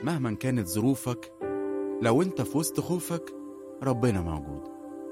مهما كانت ظروفك لو انت في وسط خوفك ربنا موجود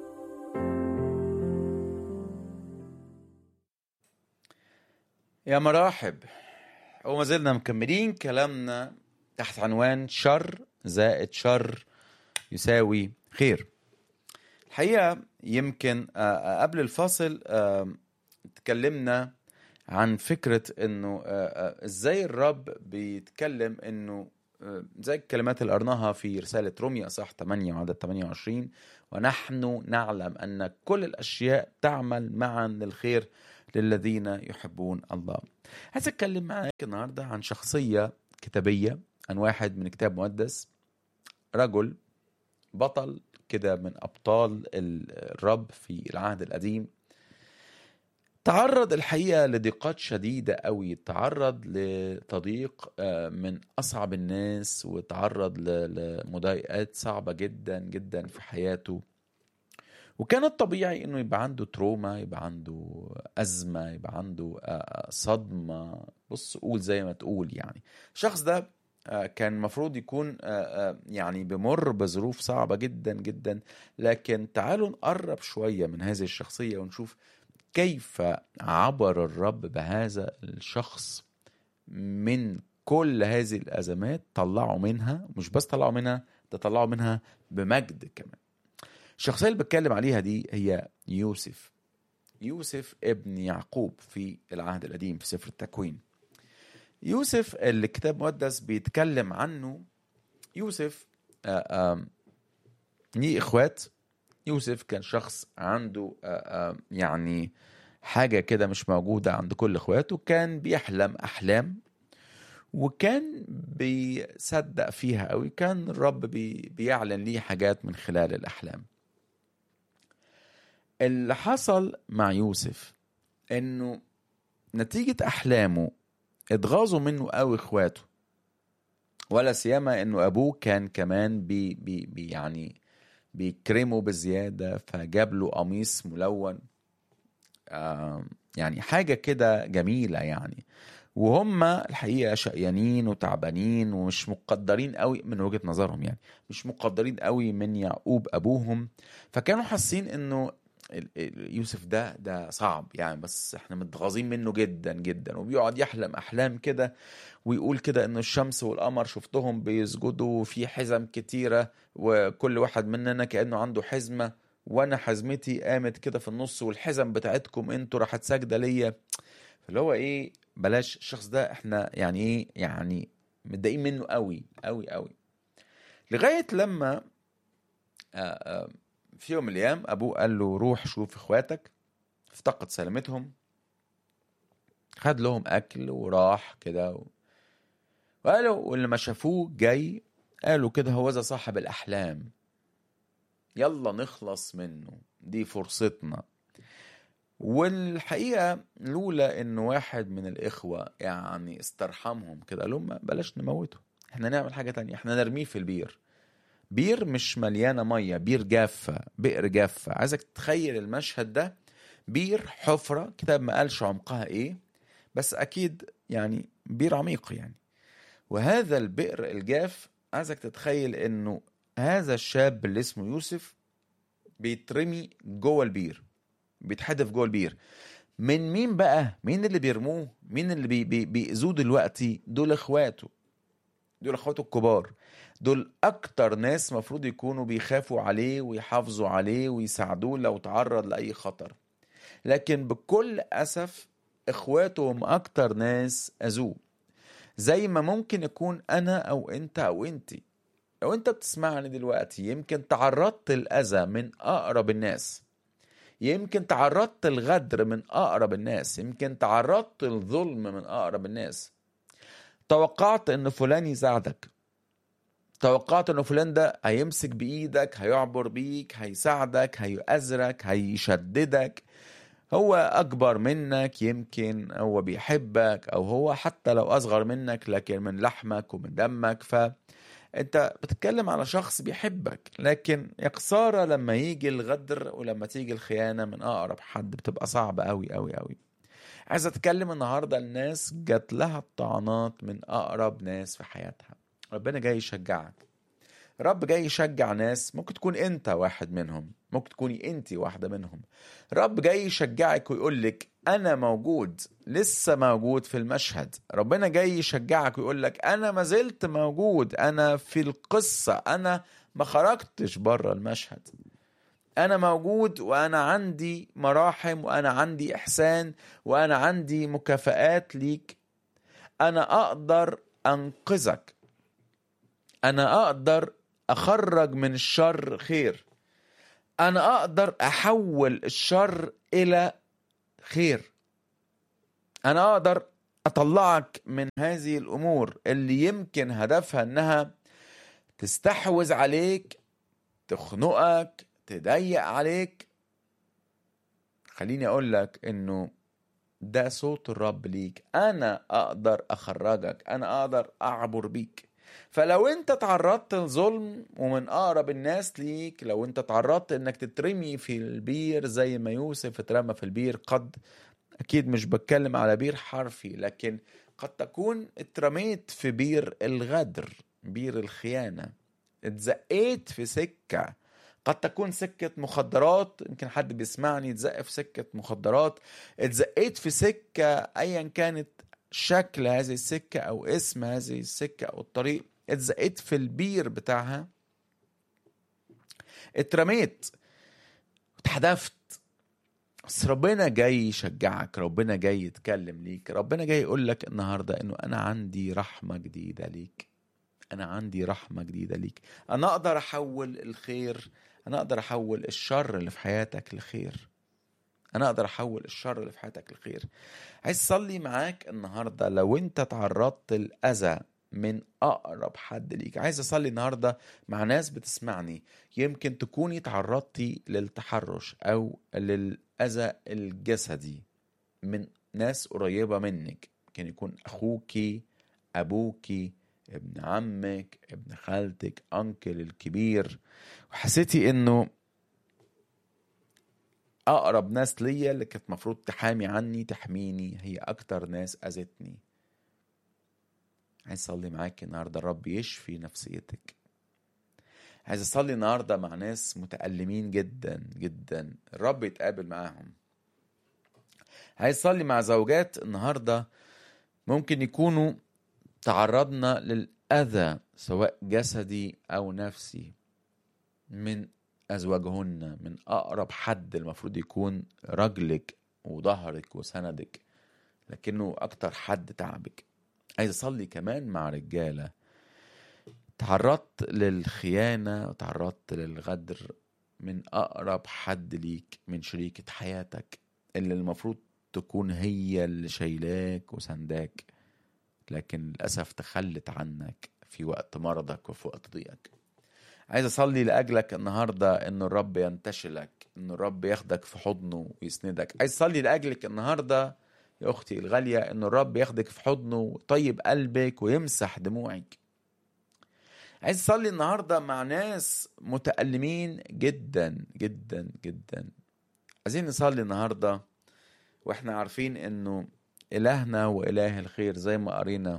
يا مرحب وما زلنا مكملين كلامنا تحت عنوان شر زائد شر يساوي خير الحقيقة يمكن آه، آه، قبل الفاصل آه، اتكلمنا عن فكرة انه آه، آه، ازاي الرب بيتكلم انه آه، زي الكلمات اللي قرناها في رسالة روميا صح 8 وعدد 28 ونحن نعلم ان كل الاشياء تعمل معا للخير للذين يحبون الله عايز اتكلم معاك النهارده عن شخصية كتابية عن واحد من كتاب مقدس رجل بطل كده من ابطال الرب في العهد القديم تعرض الحقيقه لضيقات شديده قوي تعرض لتضييق آه، من اصعب الناس وتعرض ل- لمضايقات صعبه جدا جدا في حياته وكان الطبيعي انه يبقى عنده تروما يبقى عنده ازمه يبقى عنده آه، صدمه بص قول زي ما تقول يعني الشخص ده آه، كان المفروض يكون آه، آه، يعني بمر بظروف صعبه جدا جدا لكن تعالوا نقرب شويه من هذه الشخصيه ونشوف كيف عبر الرب بهذا الشخص من كل هذه الازمات طلعوا منها مش بس طلعوا منها ده طلعوا منها بمجد كمان الشخصيه اللي بتكلم عليها دي هي يوسف يوسف ابن يعقوب في العهد القديم في سفر التكوين يوسف اللي الكتاب المقدس بيتكلم عنه يوسف آه، آم، ليه اخوات يوسف كان شخص عنده آه، آه، يعني حاجة كده مش موجودة عند كل اخواته كان بيحلم أحلام وكان بيصدق فيها قوي كان الرب بي بيعلن ليه حاجات من خلال الأحلام اللي حصل مع يوسف انه نتيجة أحلامه اتغاظوا منه قوي اخواته ولا سيما انه ابوه كان كمان بي بي بي يعني بيكرمه بزيادة فجاب له قميص ملون آم، يعني حاجة كده جميلة يعني وهم الحقيقة شقيانين وتعبانين ومش مقدرين قوي من وجهة نظرهم يعني مش مقدرين قوي من يعقوب أبوهم فكانوا حاسين إنه ال- ال- يوسف ده ده صعب يعني بس احنا متغاظين منه جدا جدا وبيقعد يحلم أحلام كده ويقول كده إنه الشمس والقمر شفتهم بيسجدوا في حزم كتيرة وكل واحد مننا كأنه عنده حزمة وانا حزمتي قامت كده في النص والحزم بتاعتكم انتوا راحت ساجده ليا فاللي هو ايه بلاش الشخص ده احنا يعني ايه يعني متضايقين منه قوي قوي قوي لغايه لما آه، آه، في يوم من الايام ابوه قال له روح شوف اخواتك افتقد سلامتهم خد لهم اكل وراح كده و... وقالوا واللي ما شافوه جاي قالوا كده هو ذا صاحب الاحلام يلا نخلص منه دي فرصتنا والحقيقة لولا ان واحد من الاخوة يعني استرحمهم كده قال لهم بلاش نموته احنا نعمل حاجة تانية احنا نرميه في البير بير مش مليانة مية بير جافة بئر جافة عايزك تتخيل المشهد ده بير حفرة كتاب ما قالش عمقها ايه بس اكيد يعني بير عميق يعني وهذا البئر الجاف عايزك تتخيل انه هذا الشاب اللي اسمه يوسف بيترمي جوه البير بيتحدف جوه البير من مين بقى مين اللي بيرموه مين اللي بي بي بيأذوه دلوقتي دول اخواته دول اخواته الكبار دول اكتر ناس مفروض يكونوا بيخافوا عليه ويحافظوا عليه ويساعدوه لو تعرض لاي خطر لكن بكل اسف اخواته هم اكتر ناس اذوه زي ما ممكن يكون انا او انت او انتي لو انت بتسمعني دلوقتي يمكن تعرضت الاذى من اقرب الناس يمكن تعرضت الغدر من اقرب الناس يمكن تعرضت الظلم من اقرب الناس توقعت ان فلان يساعدك توقعت ان فلان ده هيمسك بايدك هيعبر بيك هيساعدك هيأزرك هيشددك هو اكبر منك يمكن هو بيحبك او هو حتى لو اصغر منك لكن من لحمك ومن دمك ف انت بتتكلم على شخص بيحبك لكن يا خساره لما يجي الغدر ولما تيجي الخيانه من اقرب حد بتبقى صعبه قوي قوي قوي عايز اتكلم النهارده الناس جات لها الطعنات من اقرب ناس في حياتها ربنا جاي يشجعك رب جاي يشجع ناس ممكن تكون انت واحد منهم ممكن تكوني انت واحدة منهم رب جاي يشجعك ويقول لك انا موجود لسه موجود في المشهد ربنا جاي يشجعك ويقول لك انا ما زلت موجود انا في القصة انا ما خرجتش بره المشهد انا موجود وانا عندي مراحم وانا عندي احسان وانا عندي مكافآت ليك انا اقدر انقذك انا اقدر اخرج من الشر خير انا اقدر احول الشر الى خير انا اقدر اطلعك من هذه الامور اللي يمكن هدفها انها تستحوذ عليك تخنقك تضيق عليك خليني اقول لك انه ده صوت الرب ليك انا اقدر اخرجك انا اقدر اعبر بيك فلو انت تعرضت لظلم ومن اقرب الناس ليك لو انت تعرضت انك تترمي في البير زي ما يوسف اترمى في البير قد اكيد مش بتكلم على بير حرفي لكن قد تكون اترميت في بير الغدر بير الخيانة اتزقيت في سكة قد تكون سكة مخدرات يمكن حد بيسمعني اتزق في سكة مخدرات اتزقيت في سكة ايا كانت شكل هذه السكة او اسم هذه السكة او الطريق اتزقيت في البير بتاعها اترميت اتحدفت بس ربنا جاي يشجعك ربنا جاي يتكلم ليك ربنا جاي يقول لك النهارده انه انا عندي رحمه جديده ليك انا عندي رحمه جديده ليك انا اقدر احول الخير انا اقدر احول الشر اللي في حياتك لخير انا اقدر احول الشر اللي في حياتك لخير عايز اصلي معاك النهارده لو انت تعرضت لاذى من اقرب حد ليك عايز اصلي النهارده مع ناس بتسمعني يمكن تكوني تعرضتي للتحرش او للاذى الجسدي من ناس قريبه منك ممكن يكون اخوكي ابوكي ابن عمك ابن خالتك انكل الكبير وحسيتي انه اقرب ناس ليا اللي كانت المفروض تحامي عني تحميني هي اكتر ناس اذتني عايز اصلي معاك النهارده الرب يشفي نفسيتك عايز اصلي النهارده مع ناس متألمين جدا جدا الرب يتقابل معاهم عايز اصلي مع زوجات النهارده ممكن يكونوا تعرضنا للأذى سواء جسدي أو نفسي من أزواجهن من أقرب حد المفروض يكون رجلك وظهرك وسندك لكنه أكتر حد تعبك عايز أصلي كمان مع رجالة تعرضت للخيانة وتعرضت للغدر من أقرب حد ليك من شريكة حياتك اللي المفروض تكون هي اللي شايلاك وسنداك لكن للأسف تخلت عنك في وقت مرضك وفي وقت ضيقك عايز أصلي لأجلك النهاردة إن الرب ينتشلك إن الرب ياخدك في حضنه ويسندك عايز أصلي لأجلك النهاردة يا أختي الغالية إن الرب ياخدك في حضنه ويطيب قلبك ويمسح دموعك عايز أصلي النهاردة مع ناس متألمين جدا جدا جدا عايزين نصلي النهاردة وإحنا عارفين إنه إلهنا وإله الخير زي ما قرينا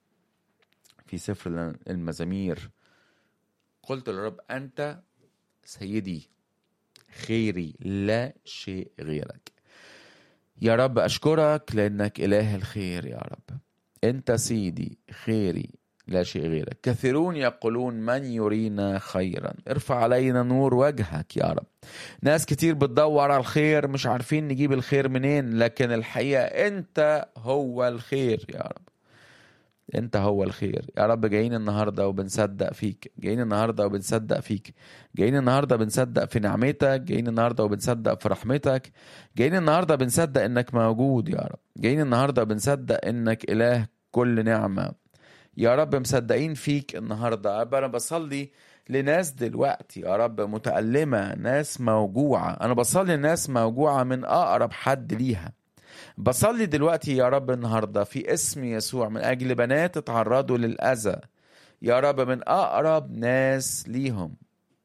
في سفر المزامير قلت للرب أنت سيدي خيري لا شيء غيرك يا رب أشكرك لأنك إله الخير يا رب أنت سيدي خيري لا شيء غيرك كثيرون يقولون من يرينا خيرا ارفع علينا نور وجهك يا رب ناس كتير بتدور على الخير مش عارفين نجيب الخير منين لكن الحقيقة انت هو الخير يا رب انت هو الخير يا رب جايين النهارده وبنصدق فيك جايين النهارده وبنصدق فيك جايين النهارده بنصدق في نعمتك جايين النهارده وبنصدق في رحمتك جايين النهارده بنصدق انك موجود يا رب جايين النهارده بنصدق انك اله كل نعمه يا رب مصدقين فيك النهارده يا رب انا بصلي لناس دلوقتي يا رب متألمة ناس موجوعة أنا بصلي لناس موجوعة من أقرب حد ليها بصلي دلوقتي يا رب النهاردة في اسم يسوع من أجل بنات اتعرضوا للأذى يا رب من أقرب ناس ليهم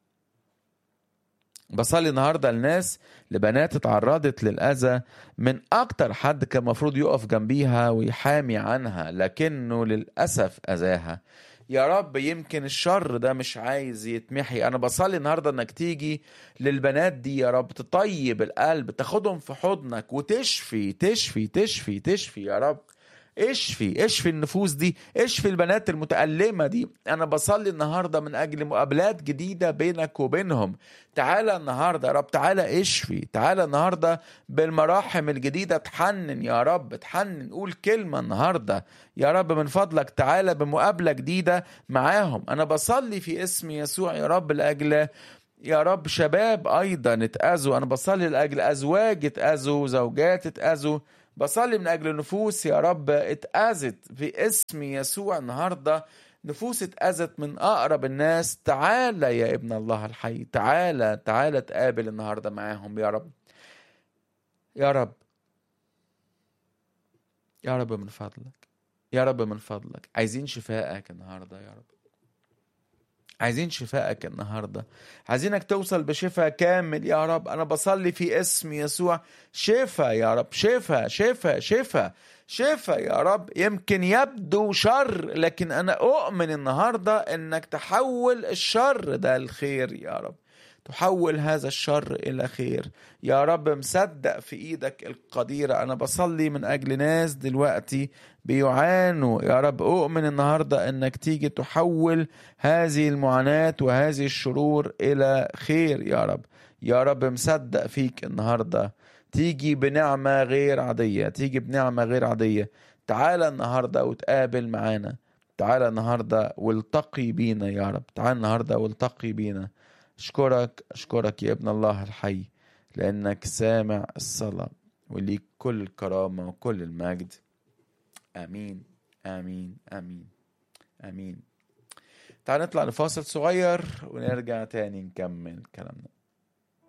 بصلي النهاردة لناس لبنات اتعرضت للأذى من أكتر حد كان المفروض يقف جنبيها ويحامي عنها لكنه للأسف أذاها يا رب يمكن الشر ده مش عايز يتمحي انا بصلي النهارده انك تيجي للبنات دي يا رب تطيب القلب تاخدهم في حضنك وتشفي تشفي تشفي تشفي يا رب اشفي اشفي النفوس دي اشفي البنات المتألمة دي انا بصلي النهاردة من اجل مقابلات جديدة بينك وبينهم تعالى النهاردة يا رب تعالى اشفي تعالى النهاردة بالمراحم الجديدة تحنن يا رب تحنن قول كلمة النهاردة يا رب من فضلك تعالى بمقابلة جديدة معاهم انا بصلي في اسم يسوع يا رب لاجل يا رب شباب ايضا اتاذوا انا بصلي لاجل ازواج اتاذوا زوجات اتاذوا بصلي من اجل نفوس يا رب اتاذت باسم يسوع النهارده نفوس اتاذت من اقرب الناس تعالى يا ابن الله الحي تعالى تعالى تقابل النهارده معاهم يا رب يا رب يا رب من فضلك يا رب من فضلك عايزين شفائك النهارده يا رب عايزين شفائك النهارده عايزينك توصل بشفاء كامل يا رب انا بصلي في اسم يسوع شفاء يا رب شفاء شفاء شفاء شفاء يا رب يمكن يبدو شر لكن انا اؤمن النهارده انك تحول الشر ده لخير يا رب تحول هذا الشر الى خير يا رب مصدق في ايدك القديره انا بصلي من اجل ناس دلوقتي بيعانوا يا رب اؤمن النهارده انك تيجي تحول هذه المعاناه وهذه الشرور الى خير يا رب يا رب مصدق فيك النهارده تيجي بنعمه غير عاديه تيجي بنعمه غير عاديه تعالى النهارده وتقابل معانا تعالى النهارده والتقي بينا يا رب تعالى النهارده والتقي بينا أشكرك أشكرك يا ابن الله الحي لأنك سامع الصلاة وليك كل الكرامة وكل المجد آمين آمين آمين آمين تعال نطلع لفاصل صغير ونرجع تاني نكمل كلامنا